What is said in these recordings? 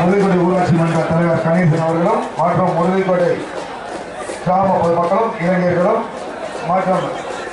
முருகைக்கோட்டை ஊராட்சி மன்ற தலைவர் கணேசன் அவர்களும் மற்றும் முருகைக்கோட்டை கிராம பொதுமக்களும் இளைஞர்களும் மற்றும்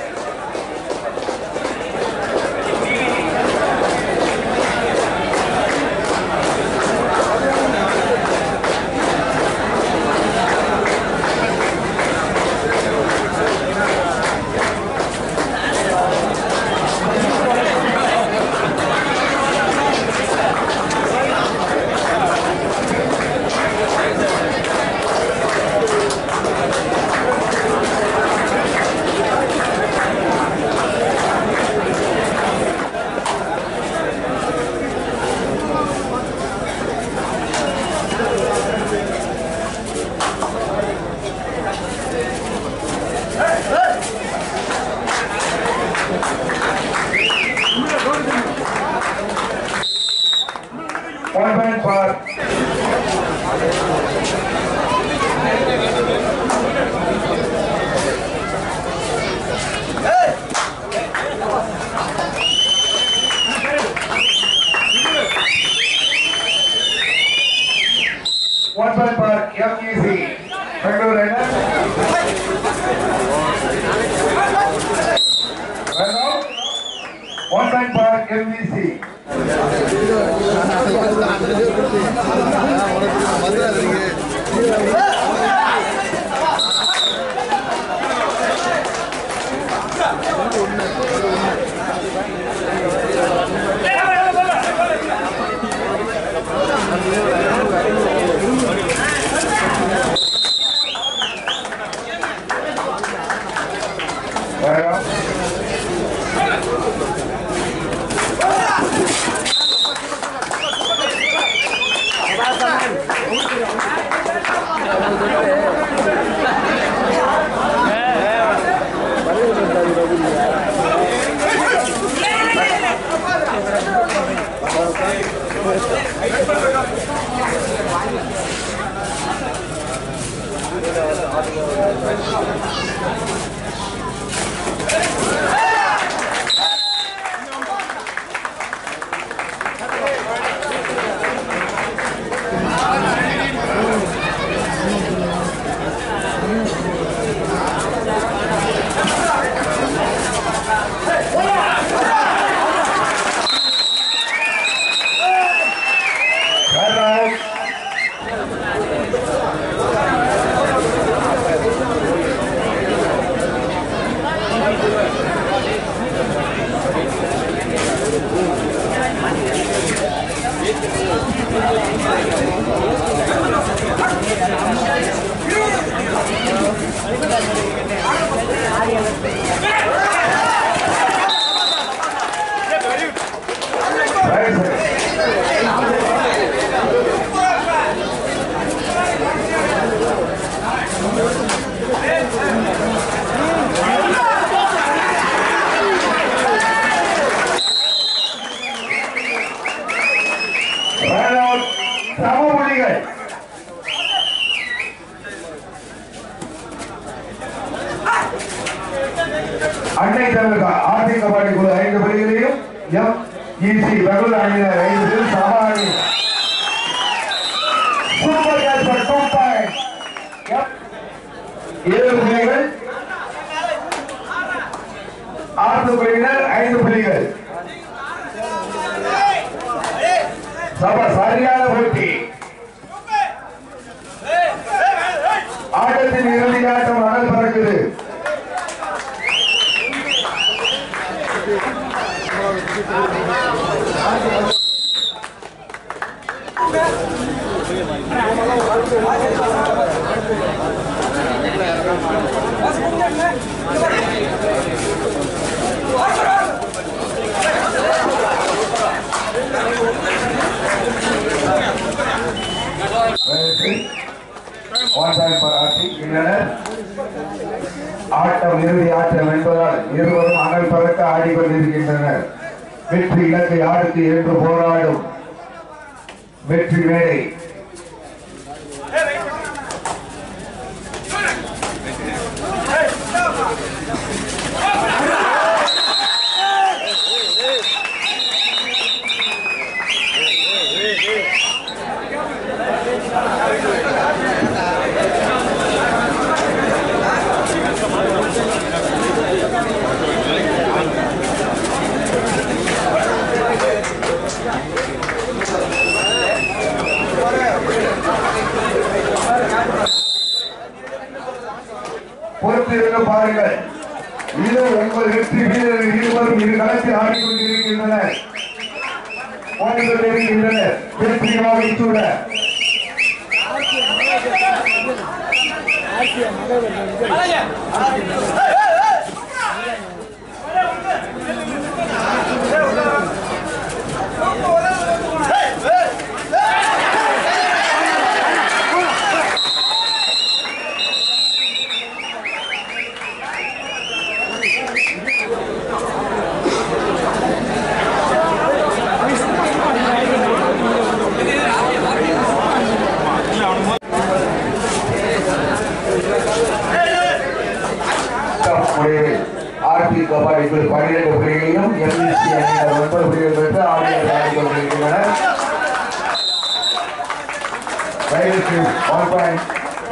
one point for one point for FEC. Bangalore Raiders. Run out. One point for MVC. Run out. Run out. Right side. Run out. சம புள்ளிகள் அன்னை தமிழக ஆர்த்தி கபாடி குழு ஐந்து புள்ளிகளையும் எம் இசி பெங்களூர் அணியினர் ஐந்து பேர் சம அணி super catch for two point ஏழு புள்ளிகள் ஆறு புள்ளிகள் ஐந்து புள்ளிகள் சப சரியான போட்டி ஆட்டத்தின் இறுதி ஆட்டம் அனல் பறக்குது One time for ஆட்சி இல்லைனர் ஆட்டம் இறுதி ஆட்டம் என்பதால் இருவரும் அனல் பறக்க ஆடிக்கொண்டிருக்கின்றனர் வெற்றி இலக்கை ஆடுக்கு என்று போராடும் வெற்றி மேடை பொறுத்திருந்து பாருங்கள் இது உங்கள் வெற்றி வீரர்கள் இருவரும் இரு களத்தில் ஆடிக்கொண்டிருக்கின்றனர் ஓடிக்கொண்டிருக்கின்றனர் வெற்றியாக சூட முடிவில் ஆர்பி கபாடி குழு பன்னிரண்டு புள்ளிகளையும் எம்இசி அணியினர் ஒன்பது புள்ளிகள் பெற்று ஆடியர் ஆடிக்கொண்டிருக்கின்றனர் வயலுக்கு ஒன் பாயிண்ட்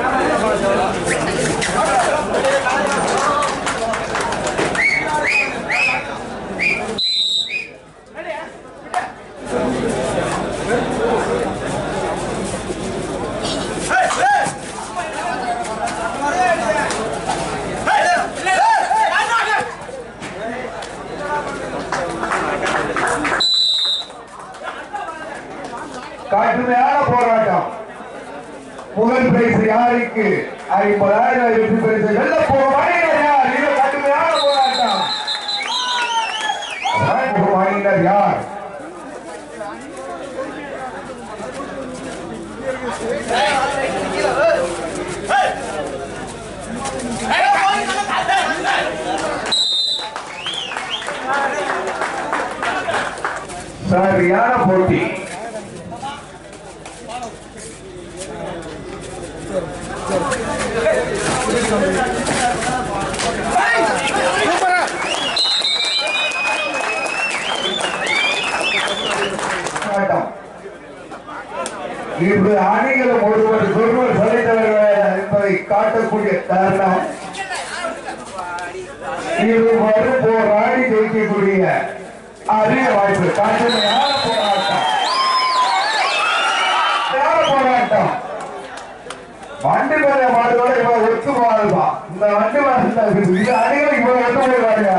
கடுமையான போராட்டம் முதல் பிரைஸ் யாருக்கு ஐம்பதாயிரம் வெற்றி பரிசு வெல்ல போகும் அணியினர் யார் இது கடுமையான போராட்டம் போகும் அணியினர் யார் சரியான போட்டி போராட்டம். இன்று அணிகளும் ஒருவர் ஒருவர் சலித்தவர்கள் என்பதை காட்டக்கூடிய காரணம் இருவரும் போராடி ஜெயிக்கக்கூடிய அரிய வாய்ப்பு கடுமையான போராட்டம் கடுமையான போராட்டம் வண்டி மேல மாடுவோட இவன் ஒத்து வாழ்வா இந்த வண்டி மேல இந்த அணிகள் இவன் ஒத்து போயிடுவாங்க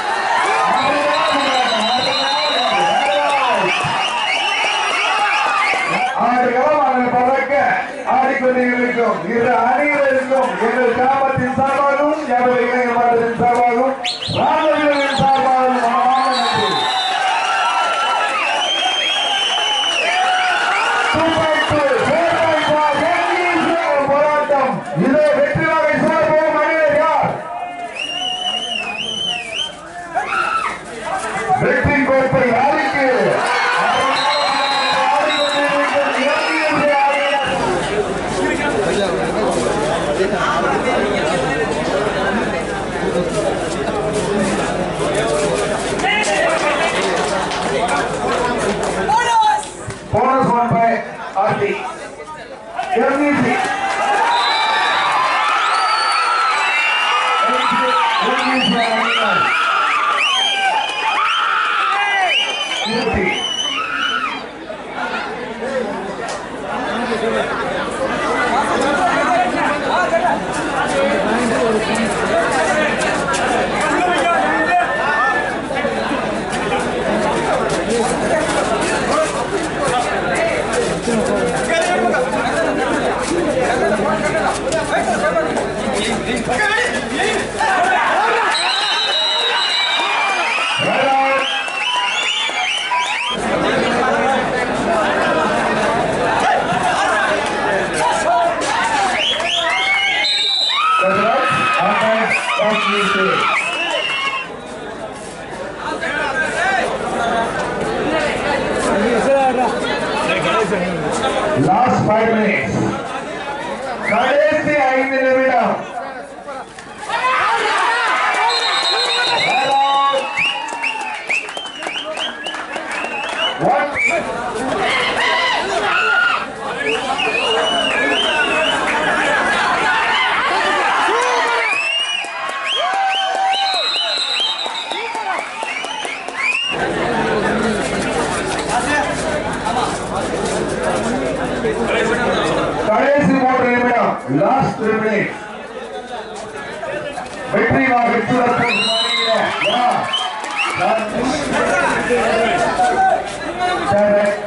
ஆறு களம் பறக்க ஆடிக்கொண்டிருக்கும் இரு அணிகளுக்கும் எங்கள் கிராமத்தின் சார்பாகவும் எங்கள் இளைஞர் மன்றத்தின் சார்பாகவும் ராமவீரரின் சார்பாகவும் மனமார்ந்த நன்றி. Two by two, four by four, எங்கேயும் போராட்டம் இதோ வெற்றி வகை சார்போம் அணியர் யார் வெற்றி கோப்பை யாருக்கு ஆடிக்கொண்டிருக்கும் இளைஞர்கள் அணியினர் Bonus one by RP. MVC. MVC அணியினர். இருபத்தி. Right on. That's right. Offense, that's you last five minutes கடைசி ஐந்து நிமிடம் What? கடைசி மூன்று நிமிடம் லாஸ்ட் த்ரீ மினிட்ஸ் வெற்றி வாகை சூழப்படும் மணியில. யா. சார்